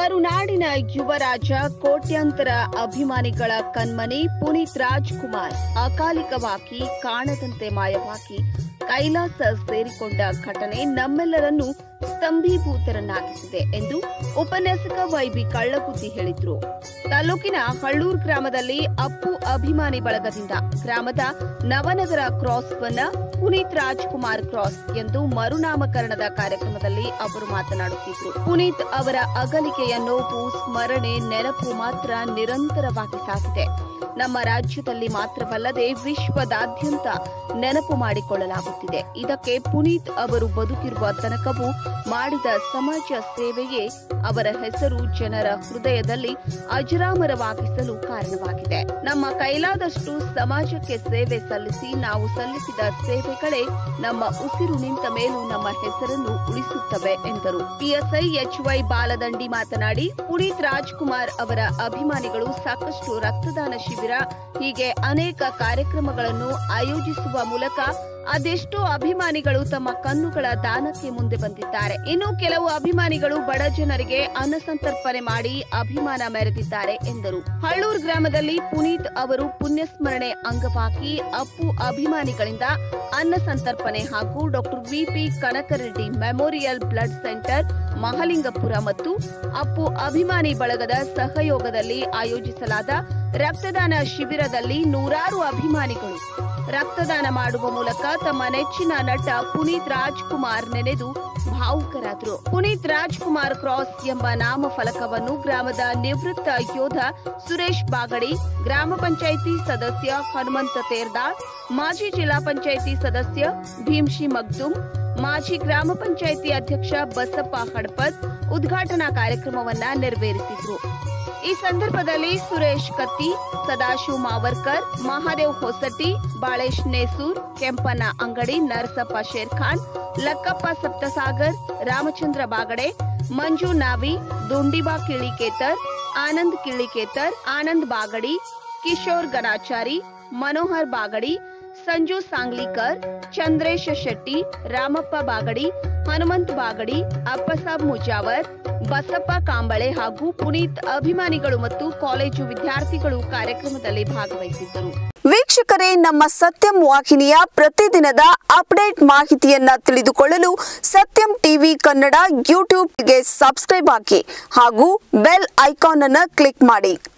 ಕರುನಾಡಿನ ಯುವರಾಜ ಕೋಟ್ಯಾಂತರ ಅಭಿಮಾನಿಗಳ ಕಣ್ಮನಿ ಪುನೀತ್ ರಾಜ್ಕುಮಾರ್ ಅಕಾಲಿಕವಾಗಿ ಕಾಣದಂತೆ ಮಾಯವಾಗಿ ಕೈಲಾಸ ಸೇರಿಕೊಂಡ ಘಟನೆ ನಮ್ಮೆಲ್ಲರನ್ನೂ ಸ್ತಂಭೀಭೂತರನ್ನಾಗಿಸಿದೆ ಎಂದು ಉಪನ್ಯಾಸಕ ವೈಬಿ ಕಳ್ಳಬುದ್ದಿ ಹೇಳಿದ್ರು ತಾಲೂಕಿನ ಹಳ್ಳೂರ್ ಗ್ರಾಮದಲ್ಲಿ ಅಪ್ಪು ಅಭಿಮಾನಿ ಬಳಗದಿಂದ ಗ್ರಾಮದ ನವನಗರ ಕ್ರಾಸ್ ವನ್ನ ಪುನೀತ್ ರಾಜ್ಕುಮಾರ್ ಕ್ರಾಸ್ ಎಂದು ಮರುನಾಮಕರಣದ ಕಾರ್ಯಕ್ರಮದಲ್ಲಿ ಅವರು ಮಾತನಾಡುತ್ತಿದ್ರು ಪುನೀತ್ ಅವರ ಅಗಲಿಕೆಯ ನೋವು ಸ್ಮರಣೆ ನೆನಪು ಮಾತ್ರ ನಿರಂತರವಾಗಿ ಸಾಗಿದೆ ನಮ್ಮ ರಾಜ್ಯದಲ್ಲಿ ಮಾತ್ರವಲ್ಲದೆ ವಿಶ್ವದಾದ್ಯಂತ ನೆನಪು ಮಾಡಿಕೊಳ್ಳಲಾಗುತ್ತಿದೆ ಇದಕ್ಕೆ ಪುನೀತ್ ಅವರು ಬದುಕಿರುವ ತನಕವೂ ಮಾಡಿದ ಸಮಾಜ ಸೇವೆಯೇ ಅವರ ಹೆಸರು ಜನರ ಹೃದಯದಲ್ಲಿ ಅಜರಾಮರವಾಗಿಸಲು ಕಾರಣವಾಗಿದೆ ನಮ್ಮ ಕೈಲಾದಷ್ಟು ಸಮಾಜಕ್ಕೆ ಸೇವೆ ಸಲ್ಲಿಸಿ ನಾವು ಸಲ್ಲಿಸಿದ ಸೇವೆಗಳೇ ನಮ್ಮ ಉಸಿರು ನಿಂತ ಮೇಲೂ ನಮ್ಮ ಹೆಸರನ್ನು ಉಳಿಸುತ್ತವೆ ಎಂದರು ಪಿಎಸ್ಐ ಎಚ್ವೈ ಬಾಲದಂಡಿ ಮಾತನಾಡಿ ಪುನೀತ್ ರಾಜ್ಕುಮಾರ್ ಅವರ ಅಭಿಮಾನಿಗಳು ಸಾಕಷ್ಟು ರಕ್ತದಾನ ಶಿಬಿರ ಹೀಗೆ ಅನೇಕ ಕಾರ್ಯಕ್ರಮಗಳನ್ನು ಆಯೋಜಿಸುವ ಮೂಲಕ ಅದೆಷ್ಟೋ ಅಭಿಮಾನಿಗಳು ತಮ್ಮ ಕಣ್ಣುಗಳ ದಾನಕ್ಕೆ ಮುಂದೆ ಬಂದಿದ್ದಾರೆ ಇನ್ನು ಕೆಲವು ಅಭಿಮಾನಿಗಳು ಬಡ ಜನರಿಗೆ ಅನ್ನ ಸಂತರ್ಪಣೆ ಮಾಡಿ ಅಭಿಮಾನ ಮೆರೆದಿದ್ದಾರೆ ಎಂದರು ಹಳ್ಳೂರ್ ಗ್ರಾಮದಲ್ಲಿ ಪುನೀತ್ ಅವರು ಪುಣ್ಯಸ್ಮರಣೆ ಅಂಗವಾಗಿ ಅಪ್ಪು ಅಭಿಮಾನಿಗಳಿಂದ ಅನ್ನ ಸಂತರ್ಪಣೆ ಹಾಗೂ doctor VP Kanakareddy memorial blood centre Mahalingapura ಮತ್ತು ಅಪ್ಪು ಅಭಿಮಾನಿ ಬಳಗದ ಸಹಯೋಗದಲ್ಲಿ ಆಯೋಜಿಸಲಾದ ರಕ್ತದಾನ ಶಿಬಿರದಲ್ಲಿ ನೂರಾರು ಅಭಿಮಾನಿಗಳು ರಕ್ತದಾನ ಮಾಡುವ ಮೂಲಕ ತಮ್ಮ ನೆಚ್ಚಿನ ನಟ ಪುನೀತ್ ರಾಜ್ಕುಮಾರ್ ನೆನೆದು ಭಾವುಕರಾದರು ಪುನೀತ್ ರಾಜ್ಕುಮಾರ್ ಕ್ರಾಸ್ ಎಂಬ ನಾಮಫಲಕವನ್ನು ಗ್ರಾಮದ ನಿವೃತ್ತ ಯೋಧ ಸುರೇಶ್ ಬಾಗಡಿ ಗ್ರಾಮ ಪಂಚಾಯಿತಿ ಸದಸ್ಯ ಹನುಮಂತ ತೇರ್ದಾಳ್ ಮಾಜಿ ಜಿಲ್ಲಾ ಪಂಚಾಯಿತಿ ಸದಸ್ಯ ಭೀಮ್ಶಿ ಮಗ್ದುಮ್ ಮಾಜಿ ಗ್ರಾಮ ಪಂಚಾಯಿತಿ ಅಧ್ಯಕ್ಷ ಬಸಪ್ಪ ಹಡಪದ್ ಉದ್ಘಾಟನಾ ಕಾರ್ಯಕ್ರಮವನ್ನ ನೆರವೇರಿಸಿದ್ರು ಈ ಸಂದರ್ಭದಲ್ಲಿ ಸುರೇಶ್ ಕತ್ತಿ ಸದಾಶಿವ್ ಮಾವರ್ಕರ್ ಮಹಾದೇವ್ ಹೊಸಟಿ ಬಾಳೇಶ್ ನೇಸೂರ್ ಕೆಂಪಣ್ಣ ಅಂಗಡಿ ನರಸಪ್ಪ ಶೇರ್ಖಾನ್ ಲಕ್ಕಪ್ಪ ಸಪ್ತಸಾಗರ್ ರಾಮಚಂದ್ರ ಬಾಗಡೆ ಮಂಜು ನಾವಿ ದುಂಡಿಬಾ ಕಿಳಿಕೇತರ್ ಆನಂದ್ ಕಿಳಿಕೇತರ್ ಆನಂದ್ ಬಾಗಡಿ ಕಿಶೋರ್ ಗಣಾಚಾರಿ ಮನೋಹರ್ ಬಾಗಡಿ ಸಂಜು ಸಾಂಗ್ಲಿಕರ್ ಚಂದ್ರೇಶ ಶೆಟ್ಟಿ ರಾಮಪ್ಪ ಬಾಗಡಿ ಹನುಮಂತ್ ಬಾಗಡಿ ಅಪ್ಪಸಾಬ್ ಮುಜಾವರ್ ಬಸಪ್ಪ ಕಾಂಬಳೆ ಹಾಗೂ ಪುನೀತ್ ಅಭಿಮಾನಿಗಳು ಮತ್ತು ಕಾಲೇಜು ವಿದ್ಯಾರ್ಥಿಗಳು ಕಾರ್ಯಕ್ರಮದಲ್ಲಿ ಭಾಗವಹಿಸಿದ್ದರು ವೀಕ್ಷಕರೇ ನಮ್ಮ ಸತ್ಯಂ ವಾಹಿನಿಯ ಪ್ರತಿದಿನದ ಅಪ್ಡೇಟ್ ಮಾಹಿತಿಯನ್ನ ತಿಳಿದುಕೊಳ್ಳಲು ಸತ್ಯಂ ಟಿವಿ ಕನ್ನಡ ಯೂಟ್ಯೂಬ್ಗೆ ಸಬ್ಸ್ಕ್ರೈಬ್ ಹಾಕಿ ಹಾಗೂ ಬೆಲ್ ಐಕಾನ್ ಅನ್ನು ಕ್ಲಿಕ್ ಮಾಡಿ